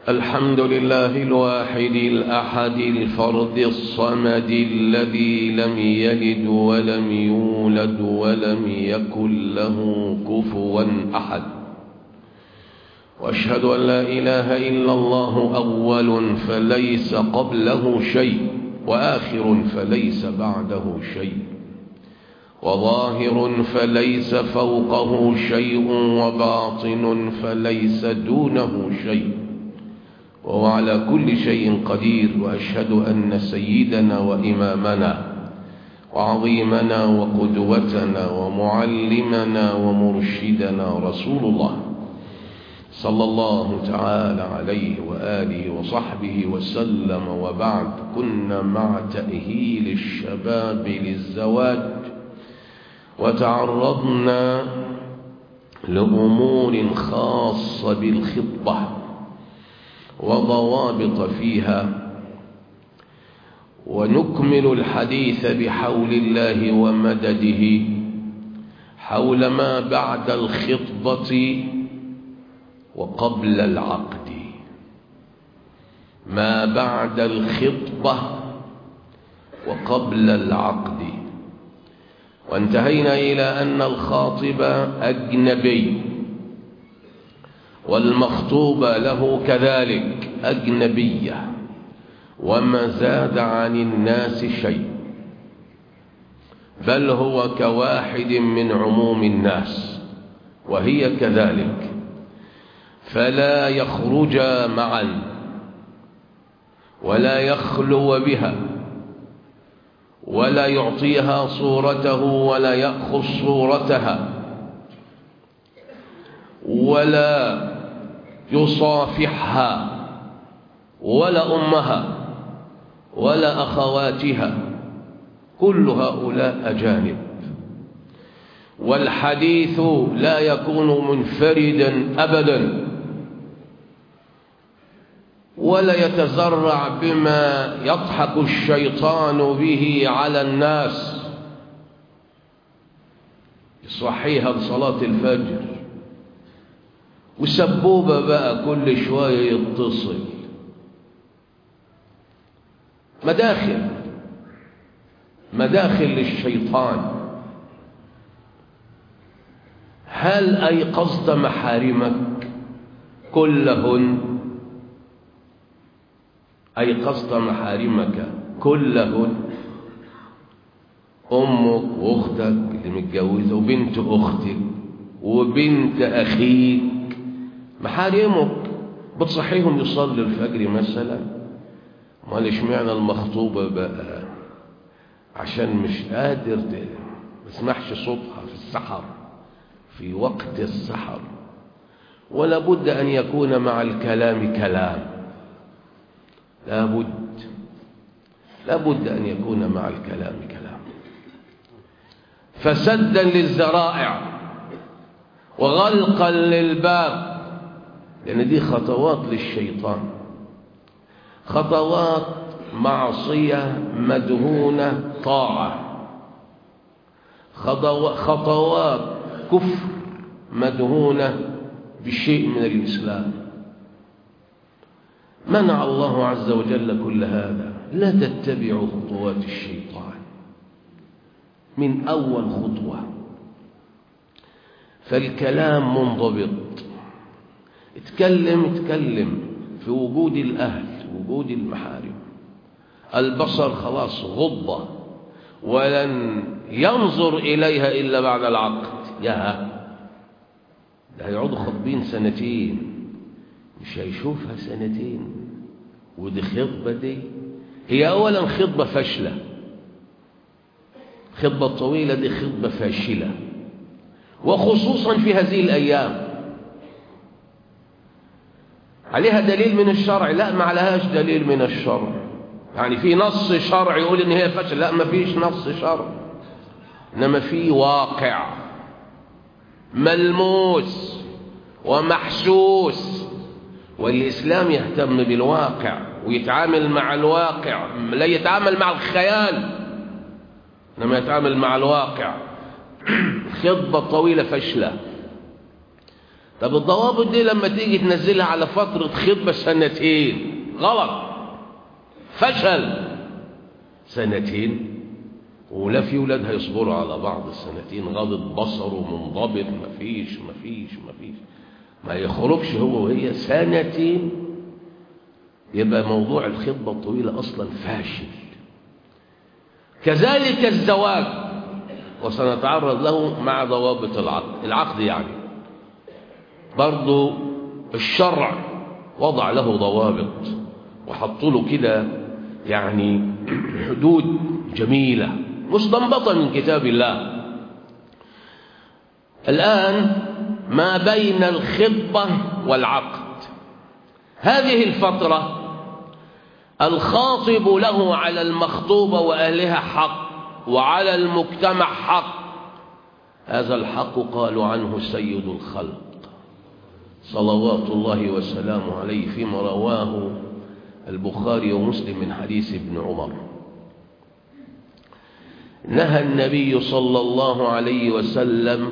الحمد لله الواحد الأحد الفرد الصمد الذي لم يلد ولم يولد ولم يكن له كفوا أحد واشهد أن لا إله إلا الله أول فليس قبله شيء وآخر فليس بعده شيء وظاهر فليس فوقه شيء وباطن فليس دونه شيء وهو على كل شيء قدير وأشهد أن سيدنا وإمامنا وعظيمنا وقدوتنا ومعلمنا ومرشدنا رسول الله صلى الله تعالى عليه وآله وصحبه وسلم وبعد كنا مع تأهيل الشباب للزواج وتعرضنا لأمور خاصة بالخطبة وضوابط فيها ونكمل الحديث بحول الله ومدده حول ما بعد الخطبة وقبل العقد ما بعد الخطبة وقبل العقد وانتهينا إلى أن الخاطب أجنبي والمخطوب له كذلك أجنبية وما زاد عن الناس شيء بل هو كواحد من عموم الناس وهي كذلك فلا يخرجا معا ولا يخلو بها ولا يعطيها صورته ولا يأخذ صورتها ولا يصافحها ولا أمها ولا أخواتها كل هؤلاء أجانب والحديث لا يكون منفردا أبدا ولا يتزرع بما يضحك الشيطان به على الناس يصحيها لصلاة الفجر وسبوبة بقى كل شوية يتصل مداخل مداخل للشيطان هل أيقظت محارمك كلهن أيقظت محارمك كلهن أمك وأختك اللي متجوزة وبنت أختك وبنت أخيك محارمك بتصحيهم يصلي الفجر مثلا امال اشمعنى المخطوبة بقى عشان مش قادر ما تسمعش صوتها في السحر في وقت السحر ولا بد أن يكون مع الكلام كلام لا بد لا بد أن يكون مع الكلام كلام فسدا للذرائع وغلقا للباب لأن دي خطوات للشيطان خطوات معصية مدهونة طاعة خطوات كفر مدهونة بشيء من الإسلام منع الله عز وجل كل هذا لا تتبعوا خطوات الشيطان من أول خطوة فالكلام منضبط اتكلم اتكلم في وجود الأهل وجود المحارم البصر خلاص غضة ولن ينظر إليها إلا بعد العقد يا ده هيقعدوا خطبين سنتين مش هيشوفها سنتين ودي خطبة دي هي أولا خطبة فاشلة خطبة طويلة دي خطبة فاشلة وخصوصا في هذه الأيام عليها دليل من الشرع لا ما عليهاش دليل من الشرع يعني في نص شرع يقول ان هي فشل لا ما فيش نص شرع انما في واقع ملموس ومحسوس والإسلام يهتم بالواقع ويتعامل مع الواقع لا يتعامل مع الخيال إنما يتعامل مع الواقع خطبة طويلة فشلة طب الضوابط دي لما تيجي تنزلها على فترة خطبة سنتين غلط فشل سنتين ولا في ولاد هيصبروا على بعض السنتين غاضت بصره منضبط مفيش مفيش مفيش ما يخرجش هو وهي سنتين يبقى موضوع الخطبة الطويلة أصلا فاشل كذلك الزواج وسنتعرض له مع ضوابط العقد العقد يعني برضو الشرع وضع له ضوابط وحط له كده يعني حدود جميلة مستنبطة من كتاب الله الآن ما بين الخطبة والعقد هذه الفترة الخاطب له على المخطوبة وأهلها حق وعلى المجتمع حق هذا الحق قالوا عنه سيد الخلق صلوات الله وسلامه عليه فيما رواه البخاري ومسلم من حديث ابن عمر نهى النبي صلى الله عليه وسلم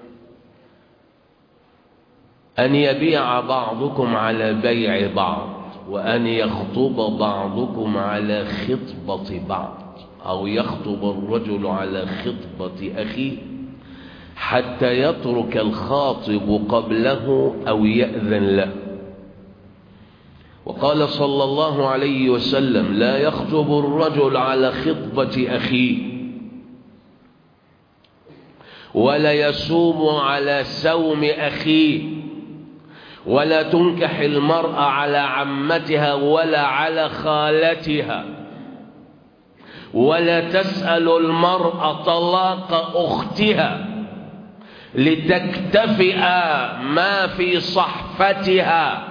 أن يبيع بعضكم على بيع بعض وأن يخطب بعضكم على خطبة بعض أو يخطب الرجل على خطبة أخيه حتى يترك الخاطب قبله أو يأذن له وقال صلى الله عليه وسلم لا يخطب الرجل على خطبة أخيه ولا يصوم على سوم أخيه ولا تنكح المرأة على عمتها ولا على خالتها ولا تسأل المرأة طلاق أختها لتكتفئ ما في صحفتها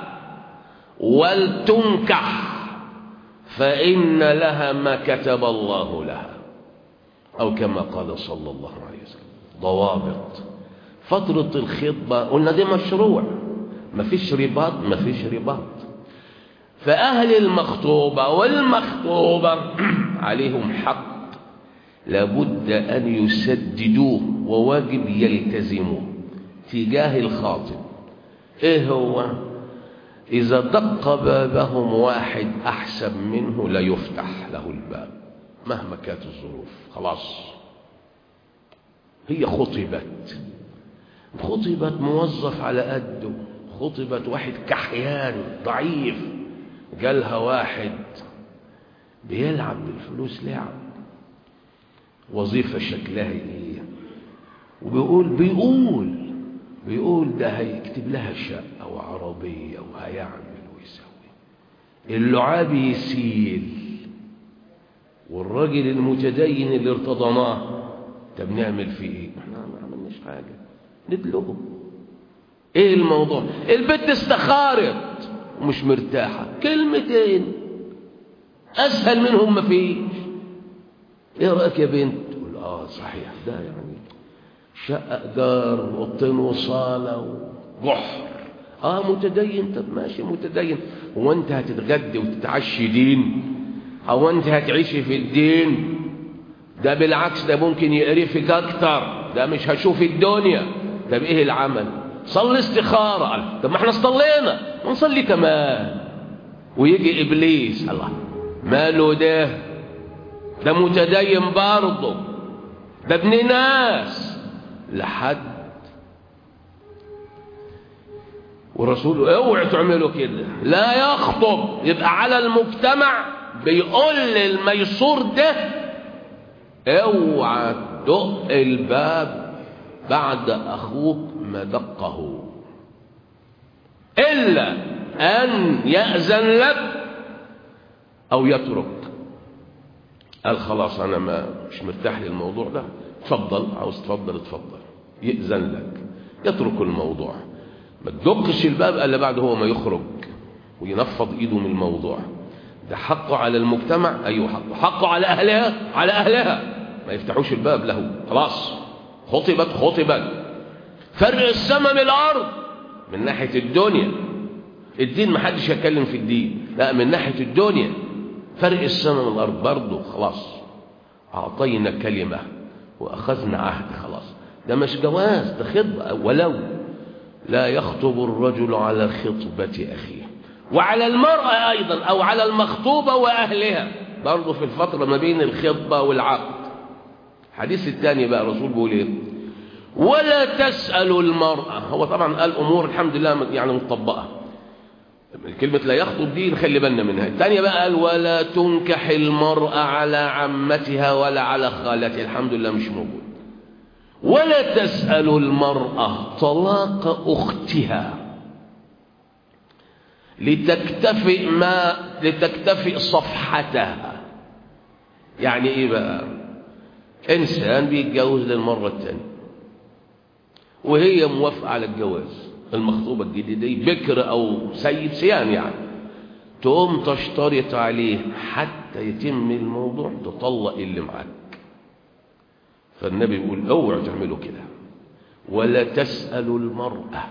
ولتنكح فإن لها ما كتب الله لها أو كما قال صلى الله عليه وسلم ضوابط فترة الخطبة قلنا دي مشروع مفيش رباط مفيش رباط فأهل المخطوبة والمخطوبة عليهم حق لابد أن يسددوه وواجب يلتزموه تجاه الخاطب إيه هو إذا دق بابهم واحد أحسن منه لا يفتح له الباب مهما كانت الظروف خلاص هي خطبت خطبت موظف على قده خطبت واحد كحيان ضعيف جالها واحد بيلعب بالفلوس لعب وظيفة شكلها ايه وبيقول بيقول بيقول ده هيكتب لها شقة وعربية وهيعمل ويسوي اللعاب يسيل والراجل المتدين اللي ارتضناه طب نعمل فيه ايه احنا ما عملناش حاجة ندلقه ايه الموضوع البنت استخارت ومش مرتاحة كلمتين اسهل منهم ما فيش ايه رأيك يا بنت تقول اه صحيح ده يعني شقة ايجار وطين وصالة وبحر اه متدين طب ماشي متدين هو انت هتتغدي وتتعشي دين او انت هتعيشي في الدين ده بالعكس ده ممكن يقرفك اكتر ده مش هشوف الدنيا ده بايه العمل صلي استخارة طب ما احنا صلينا ونصلي كمان ويجي ابليس الله ماله ده ده متدين برضه ده ابن ناس لحد ورسوله اوعوا تعملوا كده لا يخطب يبقى على المجتمع بيقول للميسور ده اوعى تدق الباب بعد اخوك ما دقه الا ان ياذن لك او يترك قال خلاص انا ما مش مرتاح للموضوع ده اتفضل عاوز تفضل اتفضل يأذن لك يترك الموضوع ما تدقش الباب الا بعد هو ما يخرج وينفض ايده من الموضوع ده حقه على المجتمع ايوه حقه حقه على اهلها على اهلها ما يفتحوش الباب له خلاص خطبت خطبت فرق السماء من الارض من ناحيه الدنيا الدين ما حدش يتكلم في الدين لا من ناحيه الدنيا فرق السماء من الارض برضه خلاص اعطينا كلمه واخذنا عهد خلاص ده مش جواز ده خطبه ولو لا يخطب الرجل على خطبة أخيه وعلى المرأة أيضا أو على المخطوبة وأهلها برضه في الفترة ما بين الخطبة والعقد الحديث الثاني بقى الرسول بيقول ايه ولا تسأل المرأة هو طبعا قال أمور الحمد لله يعني مطبقة كلمة لا يخطب دي نخلي بالنا منها الثانية بقى قال ولا تنكح المرأة على عمتها ولا على خالتها الحمد لله مش موجود ولا تسأل المرأة طلاق أختها لتكتفئ ما لتكتفئ صفحتها يعني ايه بقى انسان بيتجوز للمرة الثانية وهي موافقة على الجواز المخطوبة الجديدة دي بكر او سيد سيان يعني تقوم تشترط عليه حتى يتم الموضوع تطلق اللي معاك فالنبي يقول اوعوا تعملوا كده ولا تسأل المرأة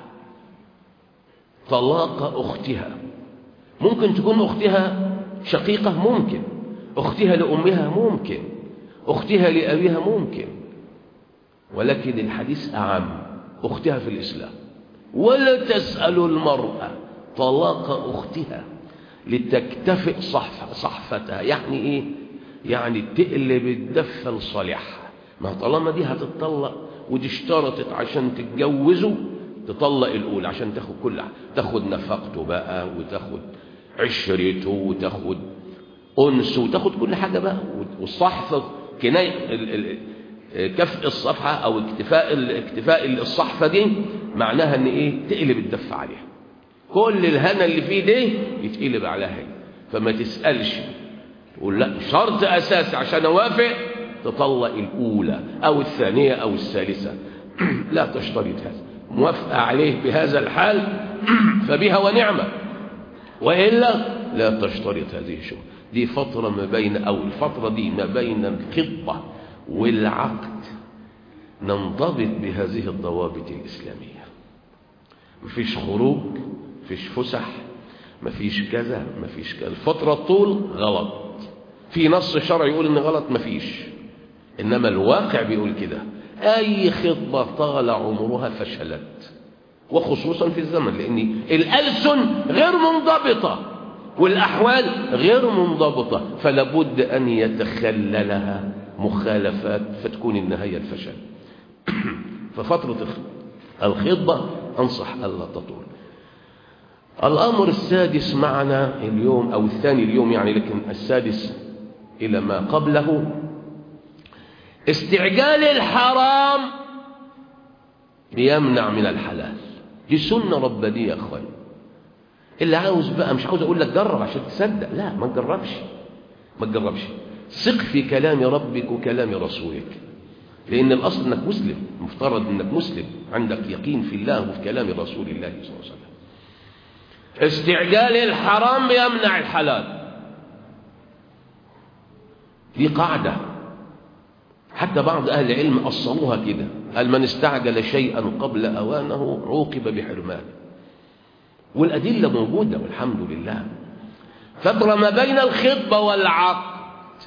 طلاق أختها ممكن تكون أختها شقيقة ممكن أختها لأمها ممكن أختها لأبيها ممكن ولكن الحديث أعم أختها في الإسلام ولا تسأل المرأة طلاق أختها لتكتفئ صحف صحفتها يعني إيه؟ يعني تقلب الدفة لصالحها ما طالما دي هتتطلق ودي اشترطت عشان تتجوزوا تطلق الأولى عشان تاخد كل تاخد نفقته بقى وتاخد عشرته وتاخد أنسه وتاخد كل حاجة بقى والصحفة كناية كفء الصفحة أو اكتفاء اكتفاء الصحفة دي معناها إن إيه تقلب الدفة عليها كل الهنا اللي فيه ده يتقلب عليها هي فما تسألش تقول لا شرط أساسي عشان أوافق تطلق الأولى أو الثانية أو الثالثة لا تشترط هذا موافقة عليه بهذا الحال فبها ونعمة وإلا لا تشترط هذه الشروط دي فترة ما بين أو الفترة دي ما بين الخطبة والعقد ننضبط بهذه الضوابط الإسلامية مفيش خروج مفيش فسح مفيش كذا مفيش كذا الفترة طول غلط في نص شرعي يقول إن غلط مفيش إنما الواقع بيقول كده أي خطبة طال عمرها فشلت وخصوصا في الزمن لأن الألسن غير منضبطة والأحوال غير منضبطة فلابد أن يتخللها مخالفات فتكون النهاية الفشل ففترة الخطبة أنصح ألا تطول الأمر السادس معنا اليوم أو الثاني اليوم يعني لكن السادس إلى ما قبله استعجال الحرام بيمنع من الحلال دي سنة ربانية يا أخوان اللي عاوز بقى مش عاوز أقول لك جرب عشان تصدق لا ما تجربش ما تجربش ثق في كلام ربك وكلام رسولك لأن الأصل أنك مسلم مفترض أنك مسلم عندك يقين في الله وفي كلام رسول الله صلى الله عليه وسلم استعجال الحرام بيمنع الحلال دي قاعدة حتى بعض أهل العلم أصلوها كده قال من استعجل شيئا قبل أوانه عوقب بحرمانه والأدلة موجودة والحمد لله فترة ما بين الخطبة والعقد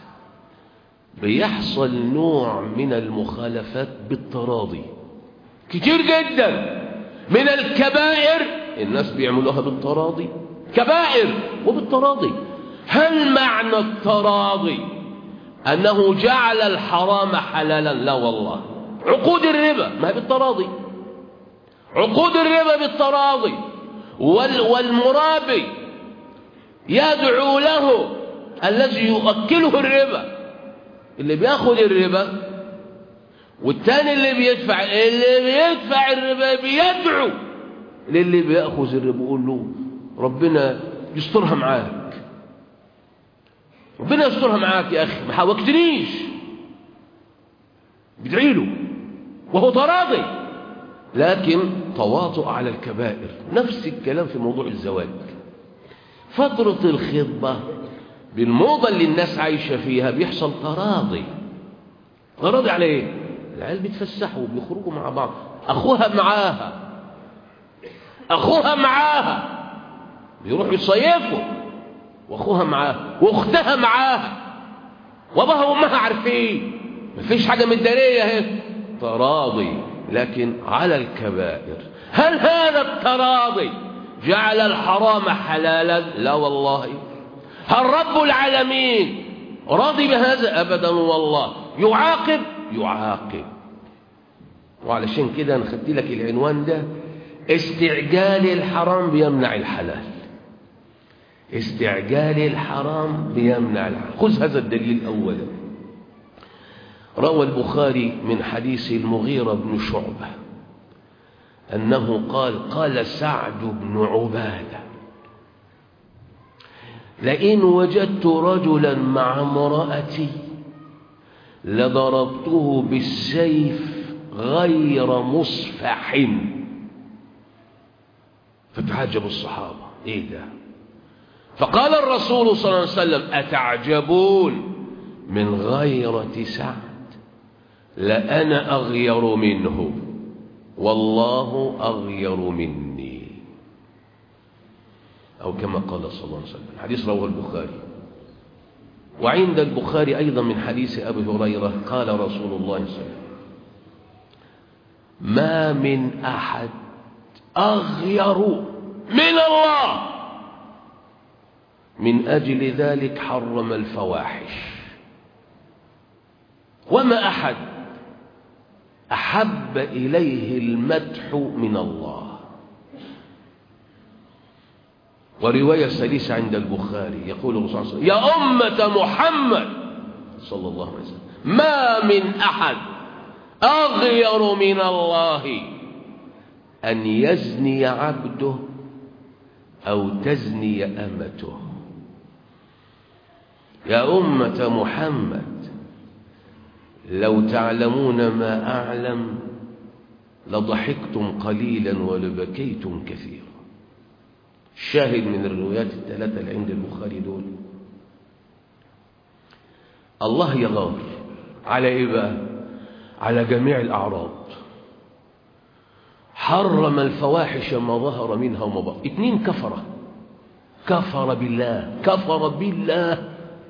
بيحصل نوع من المخالفات بالتراضي كتير جدا من الكبائر الناس بيعملوها بالتراضي كبائر وبالتراضي هل معنى التراضي أنه جعل الحرام حلالا لا والله عقود الربا ما هي بالتراضي عقود الربا بالتراضي وال والمرابي يدعو له الذي يؤكله الربا اللي بياخد الربا والتاني اللي بيدفع اللي بيدفع الربا بيدعو للي بياخذ الربا يقول له ربنا يسترها معاك ربنا يسترها معاك يا اخي ما حوجتنيش بيدعي له وهو تراضي لكن تواطؤ على الكبائر نفس الكلام في موضوع الزواج فترة الخطبة بالموضة اللي الناس عايشة فيها بيحصل تراضي تراضي على ايه العيال بيتفسحوا وبيخرجوا مع بعض اخوها معاها اخوها معاها بيروحوا يصيفوا واخوها معاها واختها معاها وابوها وامها عارفين مفيش حاجه متداريه اهي تراضي لكن على الكبائر هل هذا التراضي جعل الحرام حلالا لا والله هل رب العالمين راضي بهذا أبدا والله يعاقب يعاقب وعلشان كده انا خدت لك العنوان ده استعجال الحرام بيمنع الحلال استعجال الحرام بيمنع الحلال خذ هذا الدليل أولا روى البخاري من حديث المغيرة بن شعبة أنه قال قال سعد بن عبادة لئن وجدت رجلا مع امرأتي لضربته بالسيف غير مصفح فتعجب الصحابة ايه ده فقال الرسول صلى الله عليه وسلم أتعجبون من غيرة سعد لأنا أغير منه والله أغير مني أو كما قال صلى الله عليه وسلم حديث رواه البخاري وعند البخاري أيضا من حديث أبي هريرة قال رسول الله صلى الله عليه وسلم ما من أحد أغير من الله من أجل ذلك حرم الفواحش وما أحد أحب إليه المدح من الله ورواية سليسة عند البخاري يقول الرسول صلى الله عليه وسلم يا أمة محمد صلى الله عليه وسلم ما من أحد أغير من الله أن يزني عبده أو تزني أمته يا أمة محمد لو تعلمون ما أعلم لضحكتم قليلا ولبكيتم كثيرا الشاهد من الروايات الثلاثة اللي عند البخاري دول الله يغار على إيه بقى على جميع الأعراض حرم الفواحش ما ظهر منها وما بطن اتنين كفرة كفر بالله كفر بالله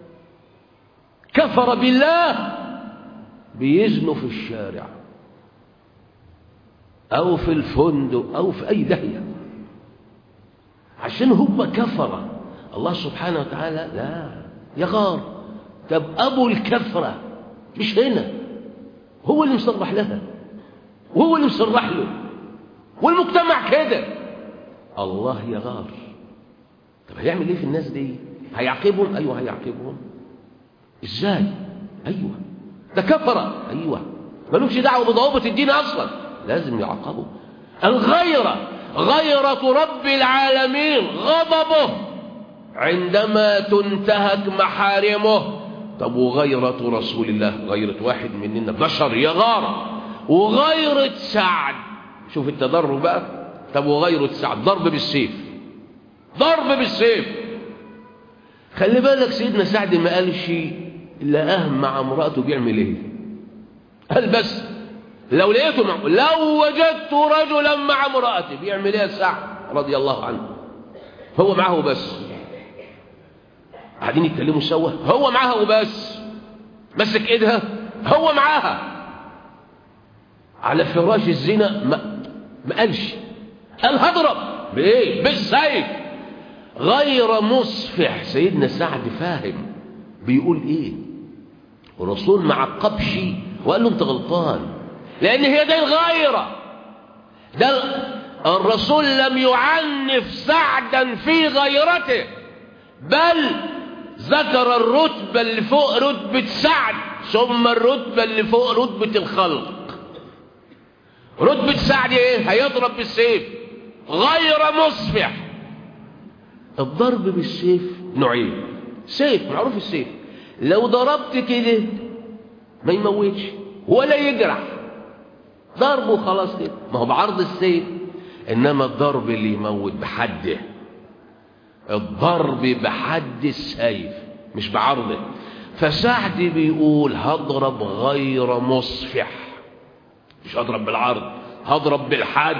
كفر بالله بيزنوا في الشارع أو في الفندق أو في أي دهية عشان هم كفرة الله سبحانه وتعالى لا يغار طب أبو الكفرة مش هنا هو اللي مصرح لها وهو اللي مصرح له والمجتمع كده الله يغار طب هيعمل ايه في الناس دي هيعاقبهم ايوه هيعاقبهم ازاي ايوه ده كفره ايوه ملوش دعوه بضوابط الدين اصلا لازم يعاقبوا الغيره غيره رب العالمين غضبه عندما تنتهك محارمه طب وغيرة رسول الله غيرة واحد مننا بشر يغار وغيرة سعد شوف التضرر بقى طب وغيرة سعد ضرب بالسيف ضرب بالسيف خلي بالك سيدنا سعد ما قالش إلا أهم مع امرأته بيعمل إيه قال بس لو لقيته مع... لو وجدت رجلا مع امرأتي بيعمل إيه سعد رضي الله عنه هو معه بس قاعدين يتكلموا سوا هو معاها وبس مسك ايدها هو معاها على فراش الزنا ما, ما قالش قال هضرب بايه بالسيف غير مصفح سيدنا سعد فاهم بيقول ايه الرسول ما عقبش وقال له انت غلطان لان هي دي الغيره ده الرسول لم يعنف سعدا في غيرته بل ذكر الرتبة اللي فوق رتبة سعد ثم الرتبة اللي فوق رتبة الخلق رتبة سعد ايه هيضرب بالسيف غير مصفح الضرب بالسيف نوعين سيف معروف السيف لو ضربت كده ما يموتش ولا يجرح ضربه خلاص كده ما هو بعرض السيف انما الضرب اللي يموت بحده الضرب بحد السيف مش بعرضه فسعد بيقول هضرب غير مصفح مش هضرب بالعرض هضرب بالحد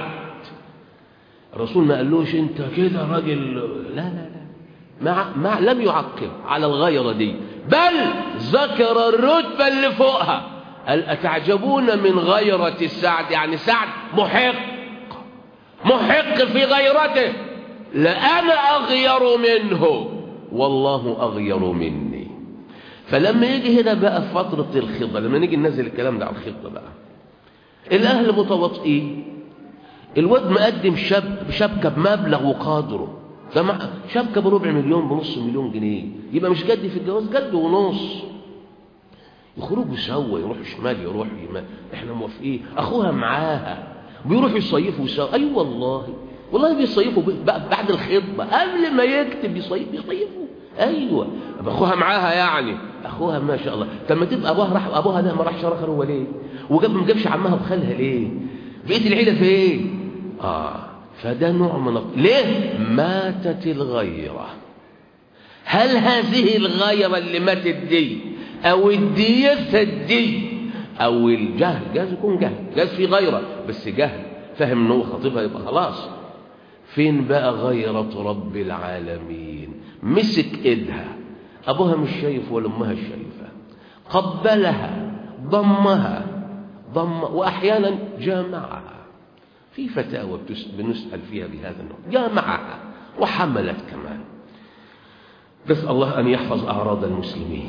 الرسول ما قالوش انت كده راجل لا لا لا ما, ما لم يعقب على الغيرة دي بل ذكر الرتبة اللي فوقها قال أتعجبون من غيرة سعد يعني سعد محق محق في غيرته لأنا أغير منه والله أغير مني فلما يجي هنا بقى في فترة الخطبة لما نيجي ننزل الكلام ده على الخطبة بقى الأهل متواطئين الواد مقدم شب شبكة بمبلغ وقدره ده مع شبكة بربع مليون بنص مليون جنيه يبقى مش جد في الجواز جد ونص يخرجوا سوا يروحوا شمال يروحوا يمين احنا موافقين اخوها معاها بيروحوا يصيفوا سوا اي أيوة والله والله بيصيفوا بعد الخطبه قبل ما يكتب يصيف بيصيفوا ايوه اخوها معاها يعني اخوها ما شاء الله طب ما تبقى ابوها راح ابوها ده ما راحش رخر هو ليه وجاب ما جابش عمها وخالها ليه بقيه العيله فين اه فده نوع من ليه ماتت الغيره هل هذه الغيره اللي ماتت دي او الدية دي او الجهل جاز يكون جهل جاز في غيره بس جهل فهم انه خطيبها يبقى خلاص فين بقى غيرة رب العالمين مسك ايدها ابوها مش شايف ولا امها شايفه قبلها ضمها ضم واحيانا جامعها في فتاوى بنسال فيها بهذا النوع جامعها وحملت كمان بس الله ان يحفظ اعراض المسلمين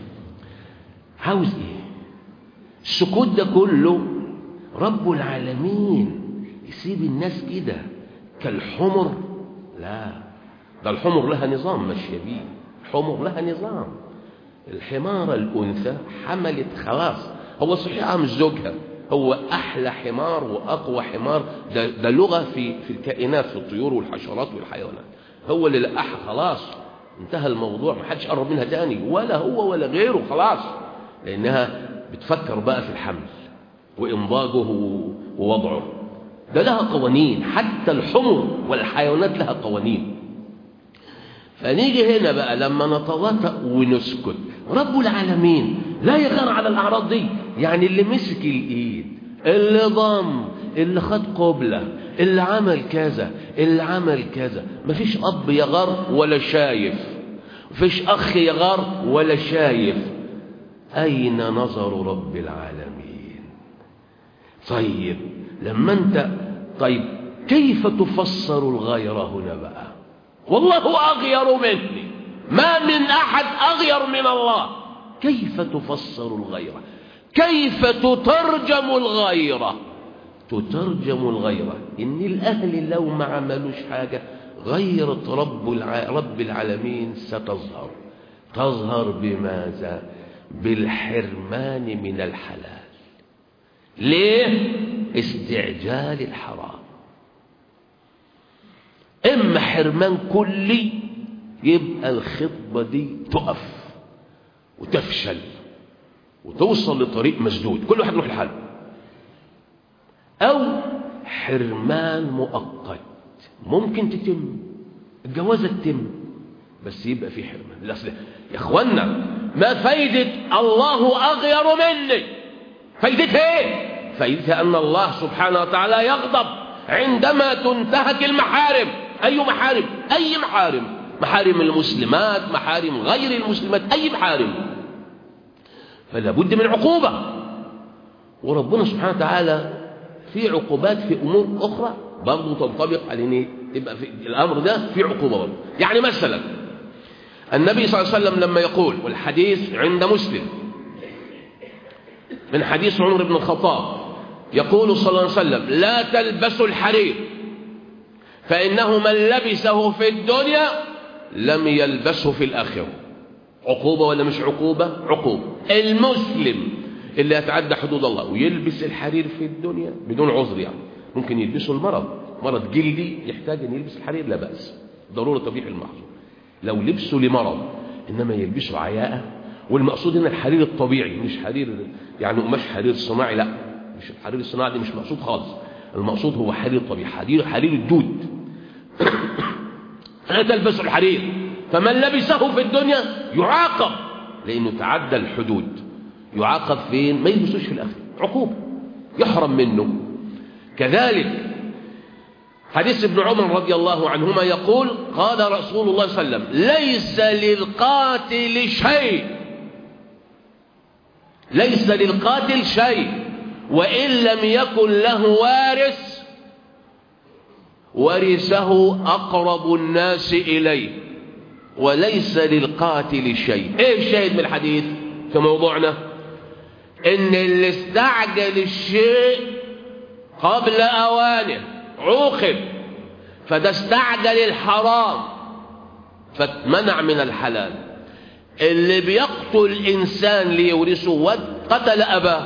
عاوز ايه السكوت ده كله رب العالمين يسيب الناس كده كالحمر لا ده الحمر لها نظام ماشيه بيه الحمر لها نظام الحمارة الأنثى حملت خلاص هو صحيح مش زوجها هو أحلى حمار وأقوى حمار ده, ده لغة في, في الكائنات في الطيور والحشرات والحيوانات هو اللي لقاها خلاص انتهى الموضوع ما حدش قرب منها تاني ولا هو ولا غيره خلاص لأنها بتفكر بقى في الحمل وإنضاجه ووضعه ده لها قوانين حتى الحمر والحيوانات لها قوانين فنيجي هنا بقى لما نتواطأ ونسكت رب العالمين لا يغار على الأعراض دي يعني اللي مسك الإيد اللي ضم اللي خد قبلة اللي عمل كذا اللي عمل كذا مفيش أب يغار ولا شايف مفيش أخ يغار ولا شايف أين نظر رب العالمين طيب لما أنت طيب كيف تفسر الغيرة هنا بقى والله أغير مني ما من أحد أغير من الله كيف تفسر الغيرة كيف تترجم الغيرة تترجم الغيرة إن الأهل لو ما عملوش حاجة غيرة رب, الع... رب العالمين ستظهر تظهر بماذا بالحرمان من الحلال ليه استعجال الحرام اما حرمان كلي يبقى الخطبه دي تقف وتفشل وتوصل لطريق مسدود كل واحد يروح لحاله او حرمان مؤقت ممكن تتم الجوازه تتم بس يبقى في حرمان الاصل يا اخوانا ما فايده الله اغير مني فايدتها ايه فايدتها ان الله سبحانه وتعالى يغضب عندما تنتهك المحارم أي محارم أي محارم محارم المسلمات محارم غير المسلمات أي محارم فلا بد من عقوبة وربنا سبحانه وتعالى في عقوبات في أمور أخرى برضه تنطبق على يبقى في الأمر ده في عقوبة برضه يعني مثلا النبي صلى الله عليه وسلم لما يقول والحديث عند مسلم من حديث عمر بن الخطاب يقول صلى الله عليه وسلم لا تلبسوا الحرير فإنه من لبسه في الدنيا لم يلبسه في الآخرة عقوبة ولا مش عقوبة عقوبة المسلم اللي يتعدى حدود الله ويلبس الحرير في الدنيا بدون عذر يعني ممكن يلبسه المرض مرض جلدي يحتاج أن يلبس الحرير لا بأس ضرورة طبيعي المحظور لو لبسه لمرض إنما يلبسه عياءة والمقصود هنا الحرير الطبيعي مش حرير يعني قماش حرير صناعي لا مش الحرير الصناعي دي مش مقصود خالص المقصود هو حرير طبيعي حرير حرير الدود لا تلبس الحرير فمن لبسه في الدنيا يعاقب لأنه تعدى الحدود يعاقب فين ما يلبسوش في الآخر عقوبة يحرم منه كذلك حديث ابن عمر رضي الله عنهما يقول قال رسول الله صلى الله عليه وسلم ليس للقاتل شيء ليس للقاتل شيء وإن لم يكن له وارث ورثه أقرب الناس إليه وليس للقاتل شيء ايه الشاهد من الحديث في موضوعنا ان اللي استعجل الشيء قبل اوانه عوقب فده استعجل الحرام فاتمنع من الحلال اللي بيقتل انسان ليورثه قتل اباه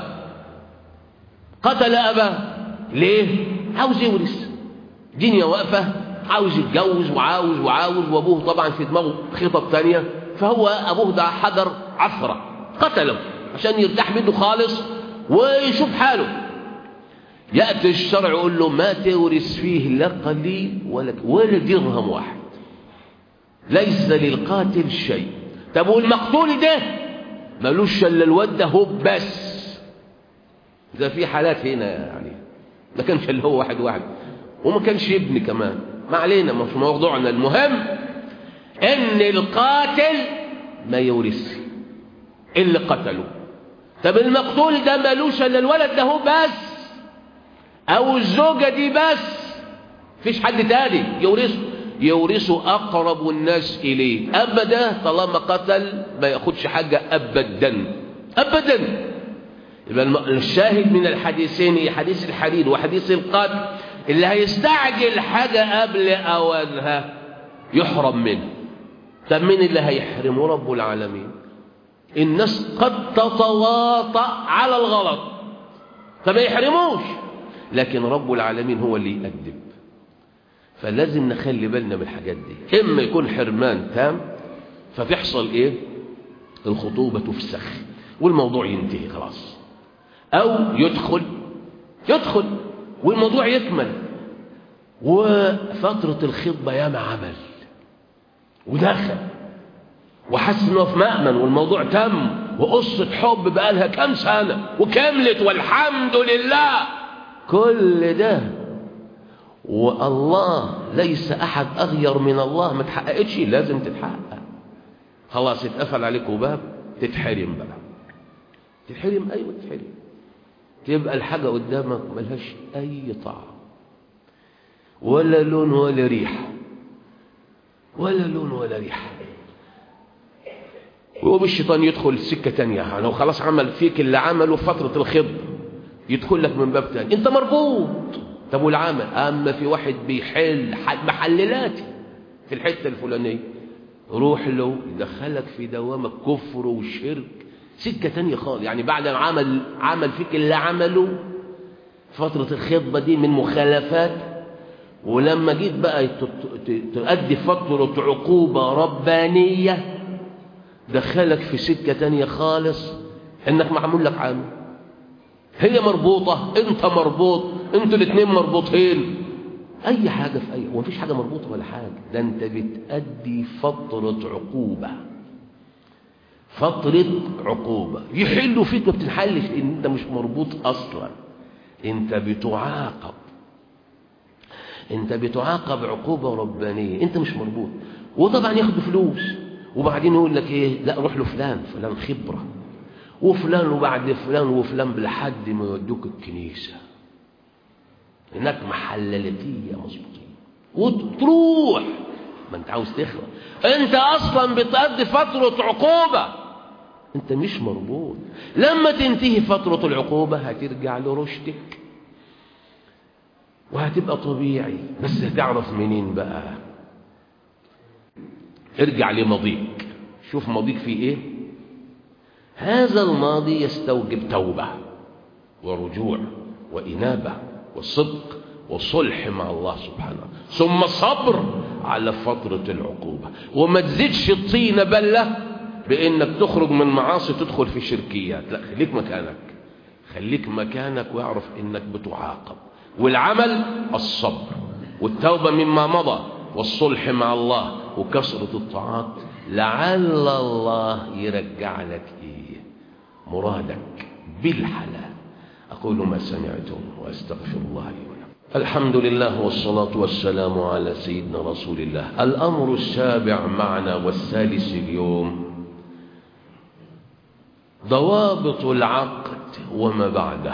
قتل اباه ليه عاوز يورث دنيا واقفه عاوز يتجوز وعاوز وعاوز وابوه طبعا في دماغه خطط تانية فهو ابوه ده حجر عثرة قتله عشان يرتاح منه خالص ويشوف حاله يأتي الشرع يقول له ما تورث فيه لا قليل ولا ولا درهم واحد ليس للقاتل شيء طب والمقتول ده ملوش الا الواد ده هو بس ده في حالات هنا يعني ما كانش اللي هو واحد واحد وما كانش ابن كمان ما علينا مش موضوعنا المهم ان القاتل ما يورث اللي قتله طب المقتول ده مالوش الا الولد ده هو بس او الزوجة دي بس فيش حد تاني يورثه يورثه اقرب الناس اليه ابدا طالما قتل ما ياخدش حاجة ابدا ابدا يبقى الشاهد من الحديثين حديث الحديد وحديث القتل اللي هيستعجل حاجة قبل أوانها يحرم منه طب مين اللي هيحرمه رب العالمين الناس قد تتواطأ على الغلط فما يحرموش لكن رب العالمين هو اللي يأدب فلازم نخلي بالنا من الحاجات دي إما يكون حرمان تام فتحصل إيه الخطوبة تفسخ والموضوع ينتهي خلاص أو يدخل يدخل والموضوع يكمل وفترة الخطبة ياما عمل ودخل وحس انه في مأمن والموضوع تم وقصة حب بقالها كام سنة وكملت والحمد لله كل ده والله ليس أحد أغير من الله ما تحققتش لازم تتحقق خلاص اتقفل عليك باب تتحرم بقى تتحرم أيوة تتحرم تبقى الحاجة قدامك ملهاش أي طعم ولا لون ولا ريحة ولا لون ولا ريحة ويقوم الشيطان يدخل سكة تانية يعني خلاص عمل فيك اللي عمله في فترة الخض يدخل لك من باب تاني انت مربوط طب والعمل اما في واحد بيحل محللاتي في الحتة الفلانية روح له يدخلك في دوامة كفر وشرك سكة تانية خالص يعني بعد ما عمل عمل فيك اللي عمله فترة الخطبة دي من مخالفات ولما جيت بقى تؤدي فترة عقوبة ربانية دخلك في سكة تانية خالص انك معمول لك عامل هي مربوطة انت مربوط انتوا الاثنين مربوطين اي حاجة في اي ومفيش حاجة مربوطة ولا حاجة ده انت بتأدي فترة عقوبة فترة عقوبة يحلوا فيك ما بتنحلش لان انت مش مربوط اصلا انت بتعاقب انت بتعاقب عقوبة ربانية انت مش مربوط وطبعا ياخدوا فلوس وبعدين يقول لك ايه لا روح له فلان فلان خبرة وفلان وبعد فلان وفلان لحد ما يودوك الكنيسة هناك محللتية مظبوطين وتروح ما انت عاوز تخلق انت اصلا بتقضي فترة عقوبة انت مش مربوط لما تنتهي فترة العقوبة هترجع لرشدك وهتبقى طبيعي بس هتعرف منين بقى ارجع لماضيك شوف ماضيك فيه ايه هذا الماضي يستوجب توبة ورجوع وإنابة وصدق وصلح مع الله سبحانه ثم صبر على فترة العقوبة وما تزيدش الطينة بلة بإنك تخرج من معاصي تدخل في شركيات لا خليك مكانك خليك مكانك واعرف إنك بتعاقب والعمل الصبر والتوبة مما مضى والصلح مع الله وكسرة الطاعات لعل الله يرجع لك إيه مرادك بالحلال أقول ما سمعتم وأستغفر الله لي ولكم الحمد لله والصلاة والسلام على سيدنا رسول الله الأمر السابع معنا والثالث اليوم ضوابط العقد وما بعده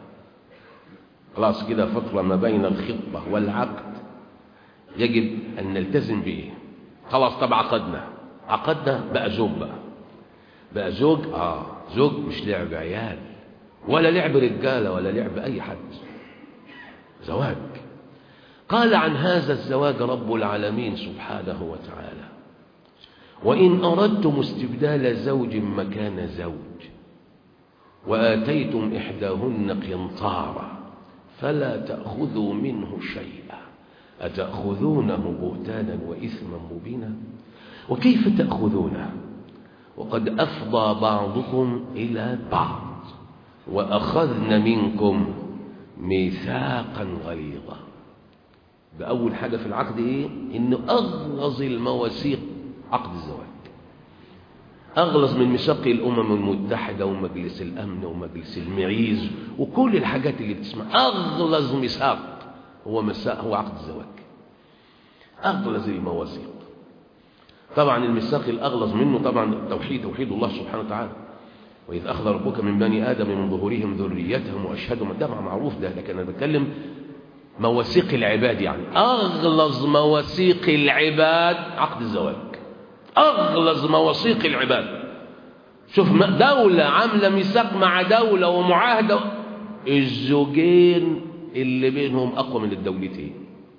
خلاص كده فترة ما بين الخطبة والعقد يجب أن نلتزم به خلاص طب عقدنا عقدنا بقى زوج بقى بقى زوج آه زوج مش لعب عيال ولا لعب رجالة ولا لعب أي حد زواج قال عن هذا الزواج رب العالمين سبحانه وتعالى وإن أردتم استبدال زوج مكان زوج وآتيتم إحداهن قنطارا فلا تأخذوا منه شيئا أتأخذونه بهتانا وإثما مبينا وكيف تأخذونه وقد أفضى بعضكم إلى بعض وأخذن منكم ميثاقا غليظا بأول حاجة في العقد إيه؟ إنه أغلظ المواثيق عقد الزواج أغلظ من ميثاق الأمم المتحدة ومجلس الأمن ومجلس المعيز وكل الحاجات اللي بتسمع أغلظ ميثاق هو مساء هو عقد الزواج أغلظ المواثيق طبعا الميثاق الأغلظ منه طبعا توحيد توحيد الله سبحانه وتعالى وإذ أخذ ربك من بني آدم من ظهورهم ذريتهم وأشهدهم ده معروف ده لكن أنا بتكلم مواثيق العباد يعني أغلظ مواثيق العباد عقد الزواج أغلظ مواثيق العباد شوف دولة عاملة ميثاق مع دولة ومعاهدة الزوجين اللي بينهم أقوى من الدولتين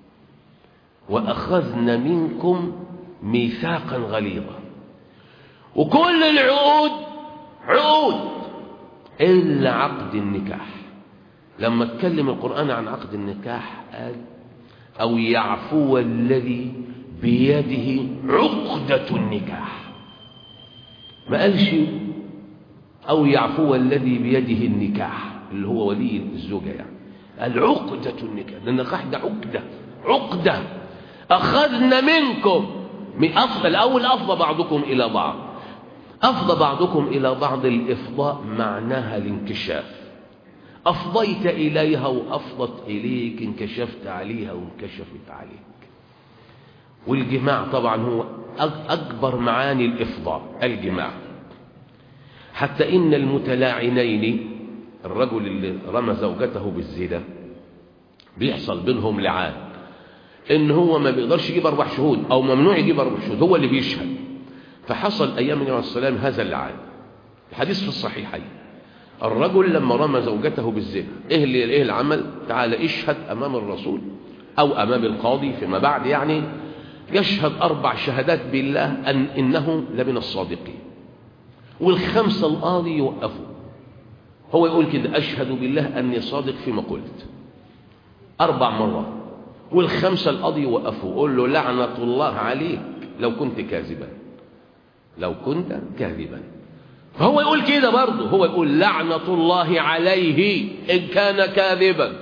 وأخذنا منكم ميثاقا غليظا وكل العقود عقود إلا عقد النكاح لما اتكلم القرآن عن عقد النكاح قال أو يعفو الذي بيده عقدة النكاح ما قالش أو يعفو الذي بيده النكاح اللي هو ولي الزوجة يعني قال عقدة النكاح ده النكاح ده عقدة عقدة أخذنا منكم من أفضل الأول أفضى بعضكم إلى بعض أفضى بعضكم إلى بعض الإفضاء معناها الانكشاف أفضيت إليها وأفضت إليك انكشفت عليها وانكشفت عليك والجماع طبعا هو أكبر معاني الإفضاء الجماع حتى إن المتلاعنين الرجل اللي رمى زوجته بالزنا بيحصل بينهم لعان إن هو ما بيقدرش يجيب أربع شهود أو ممنوع يجيب أربع شهود هو اللي بيشهد فحصل أيام النبي عليه السلام هذا اللعان الحديث في الصحيحين الرجل لما رمى زوجته بالزنا إيه اللي إيه العمل تعال اشهد أمام الرسول أو أمام القاضي فيما بعد يعني يشهد أربع شهادات بالله أن إنه لمن الصادقين والخمسة القاضي يوقفوا هو يقول كده أشهد بالله أني صادق فيما قلت أربع مرات والخمسة القاضي يوقفوا يقول له لعنة الله عليك لو كنت كاذبا لو كنت كاذبا فهو يقول كده برضه هو يقول لعنة الله عليه إن كان كاذبا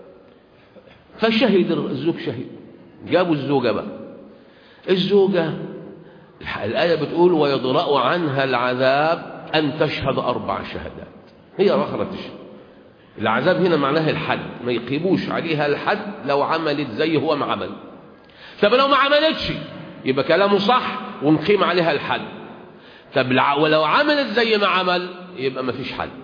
فشهد الزوج شهد جابوا الزوجة بقى الزوجة الآية بتقول ويضرأ عنها العذاب أن تشهد أربع شهادات هي رخرة تشهد العذاب هنا معناها الحد ما يقيموش عليها الحد لو عملت زي هو ما عمل طب لو ما عملتش يبقى كلامه صح ونقيم عليها الحد طب ولو عملت زي ما عمل يبقى ما فيش حد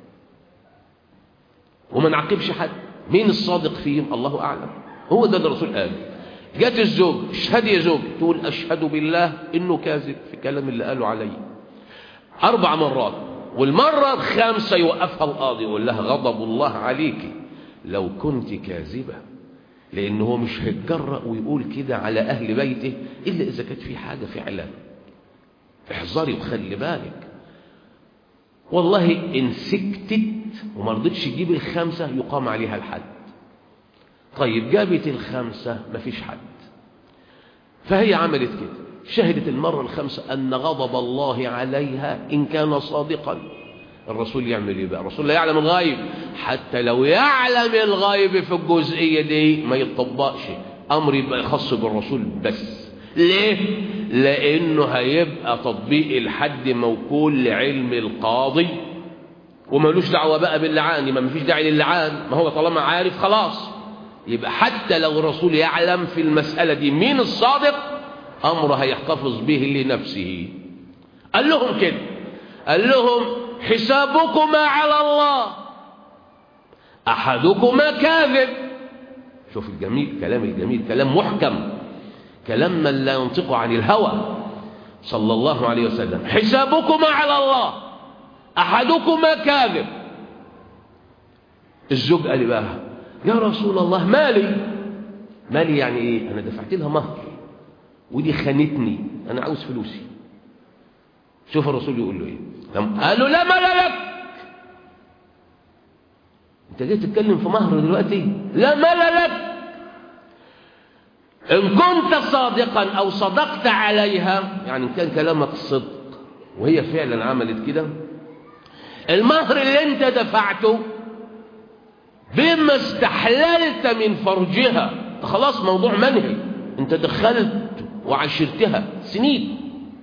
وما نعاقبش حد مين الصادق فيهم الله أعلم هو ده الرسول قال جت الزوج اشهد يا زوج تقول أشهد بالله إنه كاذب في كلام اللي قاله علي أربع مرات والمرة الخامسة يوقفها القاضي يقول لها غضب الله عليك لو كنت كاذبة لأنه هو مش هيتجرأ ويقول كده على أهل بيته إلا إذا كانت في حاجة فعلا احذري وخلي بالك والله إن سكتت وما رضتش تجيب الخمسة يقام عليها الحد طيب جابت الخمسة مفيش حد فهي عملت كده شهدت المرة الخامسة أن غضب الله عليها إن كان صادقا الرسول يعمل ايه بقى الرسول لا يعلم الغيب حتى لو يعلم الغيب في الجزئية دي ما يطبقش أمر يبقى خاص بالرسول بس ليه لأنه هيبقى تطبيق الحد موكول لعلم القاضي ومالوش دعوة بقى باللعان ما مفيش داعي للعان ما هو طالما عارف خلاص يبقى حتى لو الرسول يعلم في المسألة دي مين الصادق أمر هيحتفظ به لنفسه قال لهم كده قال لهم حسابكما على الله أحدكما كاذب شوف الجميل كلام الجميل كلام محكم كلام من لا ينطق عن الهوى صلى الله عليه وسلم حسابكما على الله أحدكما كاذب الزوج قال بقى يا رسول الله مالي مالي يعني ايه انا دفعت لها مهر ودي خانتني انا عاوز فلوسي شوف الرسول يقول له ايه قال له لا مال لك انت جاي تتكلم في مهر دلوقتي لا مال لك ان كنت صادقا او صدقت عليها يعني ان كان كلامك صدق وهي فعلا عملت كده المهر اللي انت دفعته بما استحللت من فرجها خلاص موضوع منهي انت دخلت وعشرتها سنين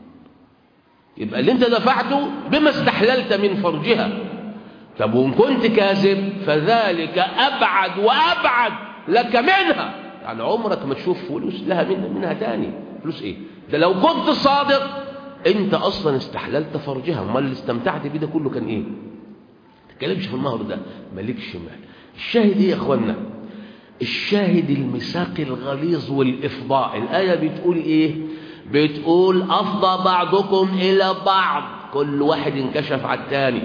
يبقى اللي انت دفعته بما استحللت من فرجها طب وان كنت كاذب فذلك ابعد وابعد لك منها يعني عمرك ما تشوف فلوس لها منها, منها تاني فلوس ايه ده لو كنت صادق انت اصلا استحللت فرجها امال اللي استمتعت بيه ده كله كان ايه تتكلمش في المهر ده مالكش مال الشاهد ايه يا اخوانا الشاهد الميثاق الغليظ والافضاء الايه بتقول ايه بتقول افضى بعضكم الى بعض كل واحد انكشف على الثاني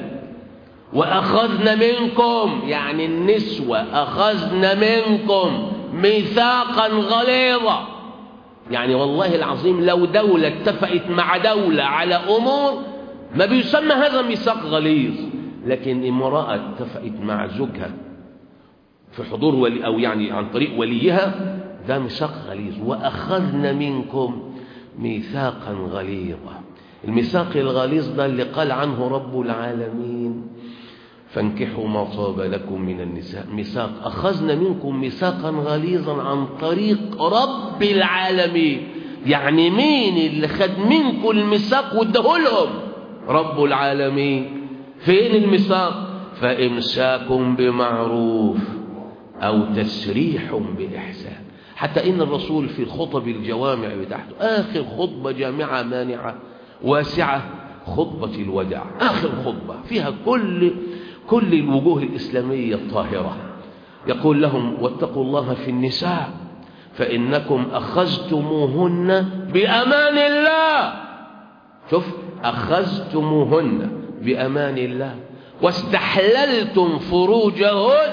واخذنا منكم يعني النسوه اخذنا منكم ميثاقا غليظا يعني والله العظيم لو دوله اتفقت مع دوله على امور ما بيسمى هذا ميثاق غليظ لكن امراه اتفقت مع زوجها في حضور ولي أو يعني عن طريق وليها ده ميثاق غليظ وأخذنا منكم ميثاقا غليظا الميثاق الغليظ ده اللي قال عنه رب العالمين فانكحوا ما طاب لكم من النساء ميثاق أخذنا منكم ميثاقا غليظا عن طريق رب العالمين يعني مين اللي خد منكم الميثاق وادهولهم رب العالمين فين الميثاق فإمساكم بمعروف أو تسريح بإحسان حتى إن الرسول في الخطب الجوامع بتاعته آخر خطبة جامعة مانعة واسعة خطبة الوداع آخر خطبة فيها كل كل الوجوه الإسلامية الطاهرة يقول لهم واتقوا الله في النساء فإنكم أخذتموهن بأمان الله شوف أخذتموهن بأمان الله واستحللتم فروجهن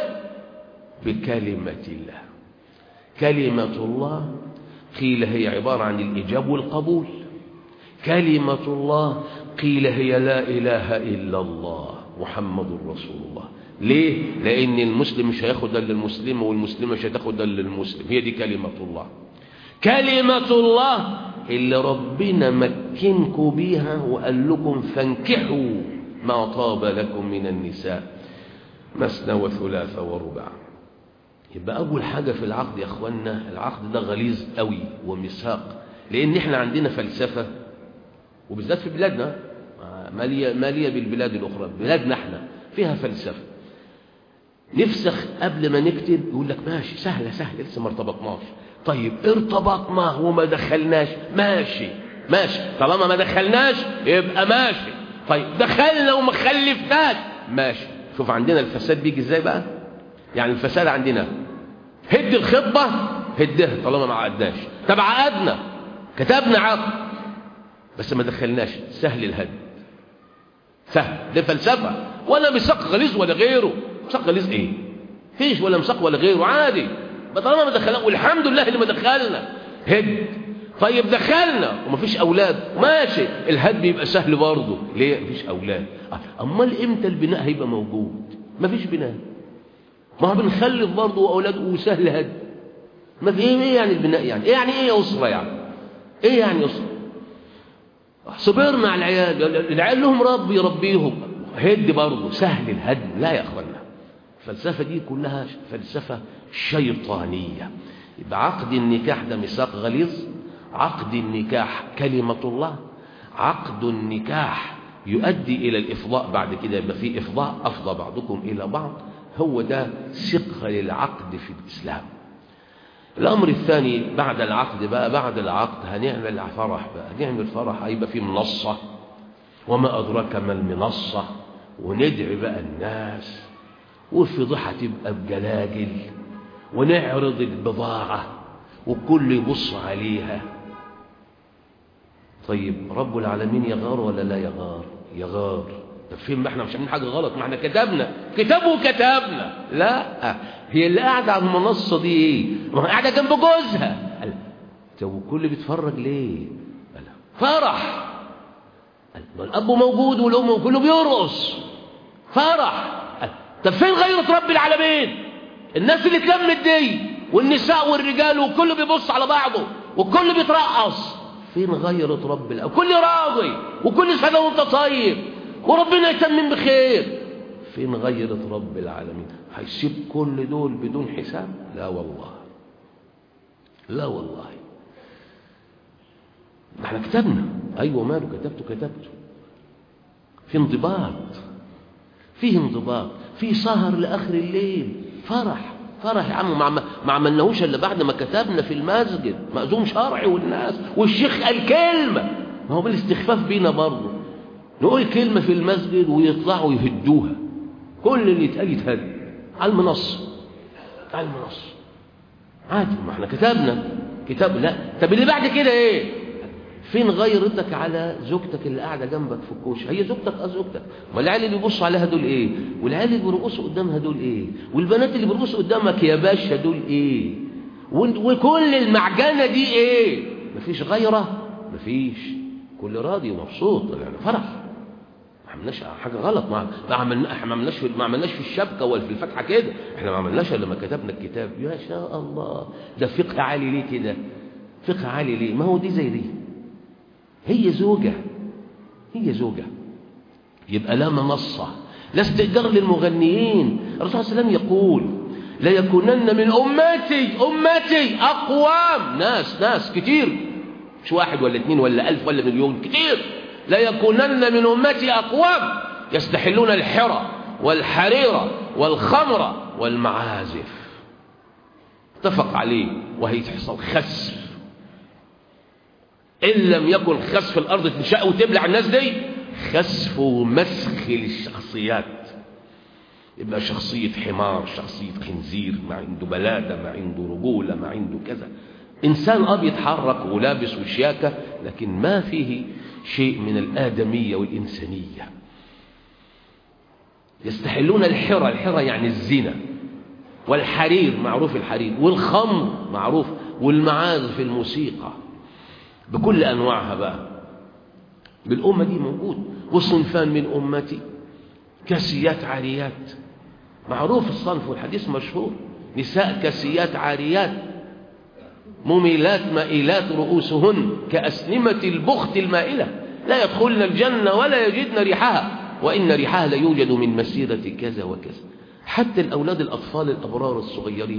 بكلمة الله كلمة الله قيل هي عبارة عن الإجاب والقبول كلمة الله قيل هي لا إله إلا الله محمد رسول الله ليه؟ لأن المسلم مش هياخد ده للمسلم والمسلم مش هتاخد ده للمسلم هي دي كلمة الله كلمة الله اللي ربنا مكنكم بيها وقال لكم فانكحوا ما طاب لكم من النساء مثنى وثلاث ورباع يبقى أول حاجة في العقد يا أخوانا العقد ده غليظ قوي وميثاق لأن إحنا عندنا فلسفة وبالذات في بلادنا مالية, مالية بالبلاد الأخرى بلادنا إحنا فيها فلسفة نفسخ قبل ما نكتب يقول لك ماشي سهلة سهلة لسه ما ارتبطناش طيب ارتبطنا وما دخلناش ماشي ماشي طالما ما دخلناش يبقى ماشي طيب دخلنا وما خلفناش ماشي شوف عندنا الفساد بيجي ازاي بقى يعني الفساد عندنا هد الخطبة هدها طالما ما عقدناش طب عقدنا كتبنا عقد بس ما دخلناش سهل الهد سهل ده فلسفة ولا مساق غليظ ولا غيره مساق غليظ ايه فيش ولا مساق ولا غيره عادي طالما ما دخلنا والحمد لله اللي ما دخلنا هد طيب دخلنا ومفيش اولاد ماشي الهد بيبقى سهل برضه ليه مفيش اولاد امال امتى البناء هيبقى موجود مفيش بناء ما هو بنخلف برضه واولاد وسهل هد ما في ايه يعني البناء يعني ايه يعني ايه اسره يعني ايه يعني اسره صبرنا على العيال العيال لهم رب يربيهم هد برضه سهل الهدم لا يا اخوانا الفلسفه دي كلها فلسفه شيطانيه يبقى عقد النكاح ده ميثاق غليظ عقد النكاح كلمه الله عقد النكاح يؤدي الى الافضاء بعد كده يبقى في افضاء افضى بعضكم الى بعض هو ده صقه للعقد في الاسلام الأمر الثاني بعد العقد بقى بعد العقد هنعمل فرح بقى نعمل فرح هيبقى في منصة وما أدراك ما المنصة وندعي بقى الناس والفضيحة تبقى بجلاجل ونعرض البضاعة والكل يبص عليها طيب رب العالمين يغار ولا لا يغار يغار طب فين ما احنا مش عاملين حاجه غلط ما احنا كتبنا كتابه كتبنا لا هي اللي قاعده على المنصه دي ايه ما هي قاعده جنب جوزها قال طب والكل بيتفرج ليه قال فرح قال ما الاب موجود والام وكله بيرقص فرح قال طب فين غيرة رب العالمين الناس اللي اتلمت دي والنساء والرجال وكله بيبص على بعضه والكل بيترقص فين غيرة رب العالمين كل راضي وكل سنة وانت طيب وربنا يتمم بخير فين غيرة رب العالمين هيسيب كل دول بدون حساب لا والله لا والله احنا كتبنا ايوه ماله كتبته كتبته في انضباط فيه انضباط في سهر لاخر الليل فرح فرح يا عم ما ما عملناهوش الا بعد ما كتبنا في المسجد مأذون شرعي والناس والشيخ قال كلمه ما هو بالاستخفاف بينا برضه نقول كلمه في المسجد ويطلعوا يهدوها كل اللي يتقال يتهد على المنصه على المنصه عادي ما احنا كتبنا كتاب لا طب اللي بعد كده ايه فين غيرتك على زوجتك اللي قاعده جنبك في الكوشه هي زوجتك اه زوجتك ما العيال اللي بيبصوا عليها دول ايه والعيال اللي بيرقصوا قدامها دول ايه والبنات اللي بيرقصوا قدامك يا باشا دول ايه وكل المعجنه دي ايه مفيش غيره مفيش كل راضي ومبسوط يعني فرح ما عملناش حاجه غلط ما ما عملنا ما عملناش في ما عملناش في الشبكه ولا في الفتحه كده احنا ما عملناش الا لما كتبنا الكتاب يا شاء الله ده فقه عالي ليه كده فقه عالي ليه ما هو دي زي دي هي زوجة هي زوجة يبقى لا منصة لا استئجار للمغنيين الرسول صلى الله عليه وسلم يقول لا يكونن من أمتي أمتي أقوام ناس ناس كتير مش واحد ولا اثنين ولا ألف ولا مليون كتير لا يكونن من أمتي أقوام يستحلون الحرى والحريرة والخمر والمعازف اتفق عليه وهي تحصل خسف إن لم يكن خسف الأرض تنشأ وتبلع الناس دي خسف ومسخ للشخصيات يبقى شخصية حمار شخصية خنزير ما عنده بلادة ما عنده رجولة ما عنده كذا إنسان أه بيتحرك ولابس وشياكة لكن ما فيه شيء من الآدمية والإنسانية يستحلون الحرى الحرى يعني الزنا والحرير معروف الحرير والخمر معروف والمعازف الموسيقى بكل أنواعها بقى بالأمة دي موجود وصنفان من أمتي كاسيات عاريات معروف الصنف والحديث مشهور نساء كاسيات عاريات مميلات مائلات رؤوسهن كأسنمة البخت المائلة لا يدخلن الجنة ولا يجدن ريحها وإن ريحها لا يوجد من مسيرة كذا وكذا حتى الأولاد الأطفال الأبرار الصغيرين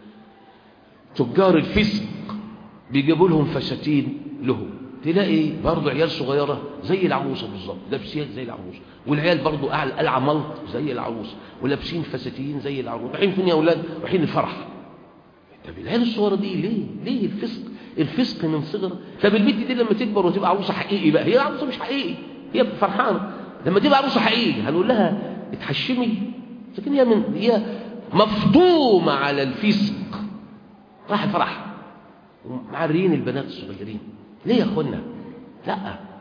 تجار الفسق بيجيبوا لهم فساتين لهم تلاقي برضه عيال صغيرة زي العروسة بالظبط لابسين زي العروسة والعيال برضه قلعة ملط زي العروسة ولابسين فساتين زي العروسة رايحين فين يا أولاد رايحين الفرح طب العيال الصغيرة دي ليه ليه الفسق الفسق من صغر طب البنت دي لما تكبر وتبقى عروسة حقيقي بقى هي عروسة مش حقيقي هي فرحانة لما تبقى عروسة حقيقي هنقول لها اتحشمي لكن هي من هي مفطومة على الفسق راح فرح ومعرين البنات الصغيرين ليه يا اخوانا لا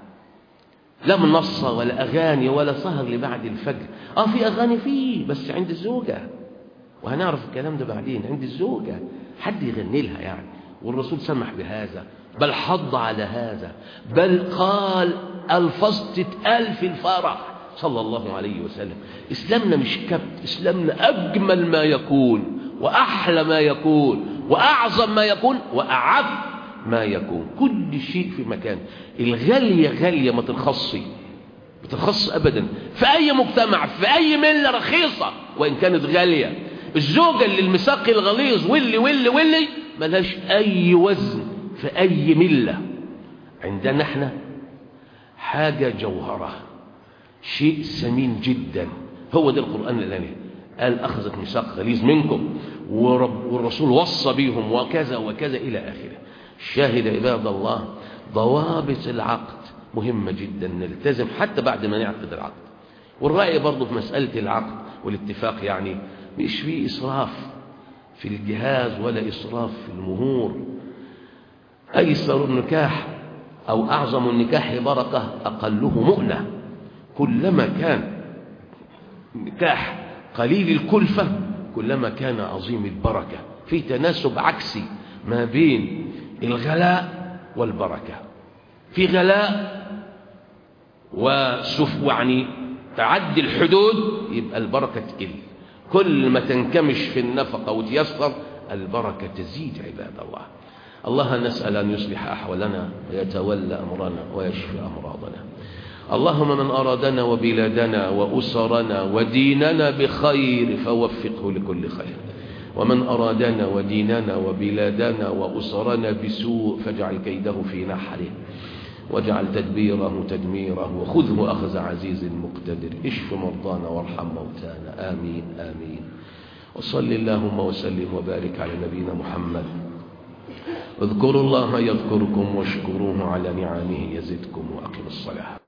لا منصة ولا أغاني ولا سهر لبعد الفجر اه في أغاني فيه بس عند الزوجة وهنعرف الكلام ده بعدين عند الزوجة حد يغني لها يعني والرسول سمح بهذا بل حض على هذا بل قال الفظ تتقال في الفرح صلى الله عليه وسلم إسلامنا مش كبت إسلامنا أجمل ما يكون وأحلى ما يكون وأعظم ما يكون وأعف ما يكون كل شيء في مكان الغالية غالية ما ترخصي ما ترخص أبدا في أي مجتمع في أي ملة رخيصة وإن كانت غالية الزوجة اللي المساق الغليظ واللي واللي واللي ملهاش أي وزن في أي ملة عندنا احنا حاجة جوهرة شيء ثمين جدا هو ده القرآن الذي قال أخذت ميثاق غليظ منكم ورب والرسول وصى بيهم وكذا وكذا إلى آخره شاهد عباد الله ضوابط العقد مهمة جدا نلتزم حتى بعد ما نعقد العقد والرأي برضه في مسألة العقد والاتفاق يعني مش في إسراف في الجهاز ولا إسراف في المهور أيسر النكاح أو أعظم النكاح بركة أقله مؤنة كلما كان نكاح قليل الكلفة كلما كان عظيم البركة في تناسب عكسي ما بين الغلاء والبركة في غلاء وسف يعني تعدي الحدود يبقى البركة تقل كل ما تنكمش في النفقة وتيسر البركة تزيد عباد الله الله نسأل أن يصلح أحوالنا ويتولى أمرنا ويشفي أمراضنا اللهم من أرادنا وبلادنا وأسرنا وديننا بخير فوفقه لكل خير ومن أرادنا وديننا وبلادنا وأسرنا بسوء فاجعل كيده في نحره واجعل تدبيره تدميره وخذه أخذ عزيز مقتدر اشف مرضانا وارحم موتانا آمين آمين وصل اللهم وسلم وبارك على نبينا محمد اذكروا الله يذكركم واشكروه على نعمه يزدكم وأقم الصلاة